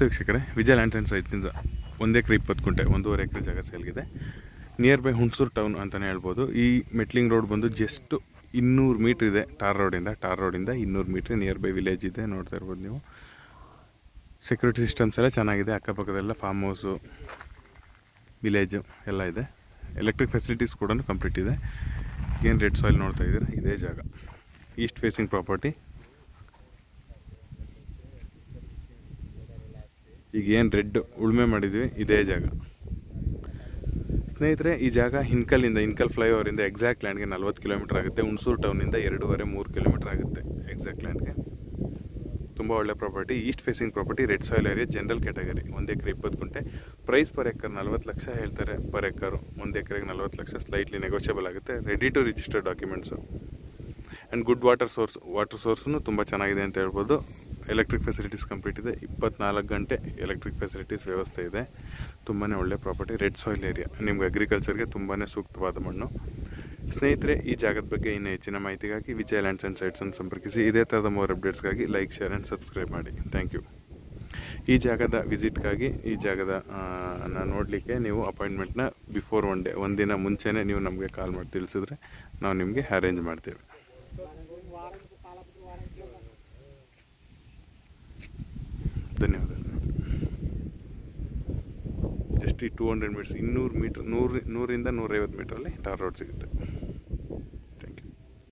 ನಮಸ್ತೆ ವೀಕ್ಷಕರೇ ವಿಜಯ lands and ಸೈಟ್ನಿಂದ ಒಂದು ಎಕರೆ ಇಪ್ಪತ್ತು ಗುಂಟೆ ಒಂದೂವರೆ ಎಕರೆ ಜಾಗ ಸೇಲ್ಗಿದೆ ನಿಯರ್ ಬೈ ಹುಣಸೂರು ಟೌನ್ ಅಂತಲೇ ಹೇಳ್ಬೋದು ಈ ಮೆಟ್ಲಿಂಗ್ ರೋಡ್ ಬಂದು ಜಸ್ಟ್ ಇನ್ನೂರು ಮೀಟ್ರ್ ಇದೆ ಟಾರ್ ರೋಡಿಂದ ಟಾರ್ ರೋಡಿಂದ ಇನ್ನೂರು ಮೀಟ್ರ್ ನಿಯರ್ ಬೈ ವಿಲೇಜ್ ಇದೆ ನೋಡ್ತಾ ಇರ್ಬೋದು ನೀವು ಸೆಕ್ಯೂರಿಟಿ ಸಿಸ್ಟಮ್ಸ್ ಎಲ್ಲ ಚೆನ್ನಾಗಿದೆ ಅಕ್ಕಪಕ್ಕದೆಲ್ಲ ಫಾರ್ಮ್ ಹೌಸು ವಿಲೇಜು ಎಲ್ಲ ಇದೆ ಎಲೆಕ್ಟ್ರಿಕ್ ಫೆಸಿಲಿಟೀಸ್ ಕೂಡ ಕಂಪ್ಲೀಟ್ ಇದೆ ಏನು ರೆಡ್ ಸಾಯಿಲ್ ನೋಡ್ತಾ ಇದ್ದೀರಾ ಇದೇ ಜಾಗ ಈಸ್ಟ್ ಫೇಸಿಂಗ್ ಪ್ರಾಪರ್ಟಿ ಈಗ ಏನು ರೆಡ್ ಉಳುಮೆ ಮಾಡಿದ್ವಿ ಇದೇ ಜಾಗ ಸ್ನೇಹಿತರೆ ಈ ಜಾಗ ಹಿನ್ಕಲ್ಲಿಂದ ಹಿನ್ಕಲ್ ಫ್ಲೈಓವರಿಂದ ಎಕ್ಸಾಕ್ಟ್ ಲ್ಯಾಂಡ್ಗೆ ನಲ್ವತ್ತು ಕಿಲೋಮೀಟರ್ ಆಗುತ್ತೆ ಹುಣಸೂರು ಟೌನಿಂದ ಎರಡೂವರೆ ಮೂರು ಕಿಲೋಮೀಟರ್ ಆಗುತ್ತೆ ಎಕ್ಸಾಕ್ಟ್ ಲ್ಯಾಂಡ್ಗೆ ತುಂಬ ಒಳ್ಳೆ property east facing property red soil area general category ಒಂದು ಎಕರೆ ಇಪ್ಪತ್ತು ಗುಂಟೆ ಪ್ರೈಸ್ ಪರ್ ಎಕರ್ ನಲ್ವತ್ತು ಲಕ್ಷ ಹೇಳ್ತಾರೆ ಪರ್ ಎಕರು ಒಂದು ಎಕರೆಗೆ ನಲ್ವತ್ತು ಲಕ್ಷ ಸ್ಲೈಟ್ಲಿ ನೆಗೋಷಿಯಬಲ್ ಆಗುತ್ತೆ ready to register documents and good water source water source ತುಂಬ ಚೆನ್ನಾಗಿದೆ ಅಂತ ಹೇಳ್ಬೋದು ಎಲೆಕ್ಟ್ರಿಕ್ ಫೆಸಿಲಿಟೀಸ್ ಕಂಪ್ಲೀಟ್ ಇದೆ ಇಪ್ಪತ್ನಾಲ್ಕು ಗಂಟೆ ಎಲೆಕ್ಟ್ರಿಕ್ ಫೆಸಿಲಿಟೀಸ್ ವ್ಯವಸ್ಥೆ ಇದೆ ತುಂಬಾ ಒಳ್ಳೆ ಪ್ರಾಪರ್ಟಿ ರೆಡ್ ಸಾಯಿಲ್ ಏರಿಯಾ ನಿಮ್ಗೆ ಅಗ್ರಿಕಲ್ಚರ್ಗೆ ತುಂಬಾ ಸೂಕ್ತವಾದ ಮಣ್ಣು ಸ್ನೇಹಿತರೆ ಈ ಜಾಗದ ಬಗ್ಗೆ ಇನ್ನೂ ಹೆಚ್ಚಿನ ಮಾಹಿತಿಗಾಗಿ ವಿಜಯ ಲ್ಯಾಂಡ್ಸ್ ಆ್ಯಂಡ್ ಸೈಟ್ಸನ್ನು ಸಂಪರ್ಕಿಸಿ ಇದೇ ಥರದ ಮೋರ್ ಅಪ್ಡೇಟ್ಸ್ಗಾಗಿ ಲೈಕ್ ಶೇರ್ ಆ್ಯಂಡ್ ಸಬ್ಸ್ಕ್ರೈಬ್ ಮಾಡಿ ಥ್ಯಾಂಕ್ ಯು ಈ ಜಾಗದ ವಿಸಿಟ್ಗಾಗಿ ಈ ಜಾಗದ ನ ನೋಡಲಿಕ್ಕೆ ನೀವು ಅಪಾಯಿಂಟ್ಮೆಂಟ್ನ ಬಿಫೋರ್ ಒನ್ ಡೇ ಒಂದಿನ ಮುಂಚೆನೇ ನೀವು ನಮಗೆ ಕಾಲ್ ಮಾಡಿ ತಿಳಿಸಿದ್ರೆ ನಾವು ನಿಮಗೆ ಅರೇಂಜ್ ಮಾಡ್ತೇವೆ ಧನ್ಯವಾದ ಜಸ್ಟ್ ಈ ಟೂ ಹಂಡ್ರೆಡ್ ಮೀಟರ್ಸ್ ಇನ್ನೂರು ಮೀಟ್ರ್ ನೂರು ನೂರಿಂದ ನೂರೈವತ್ತು ಮೀಟ್ರಲ್ಲಿ ಟಾರ್ ರೋಡ್ ಸಿಗುತ್ತೆ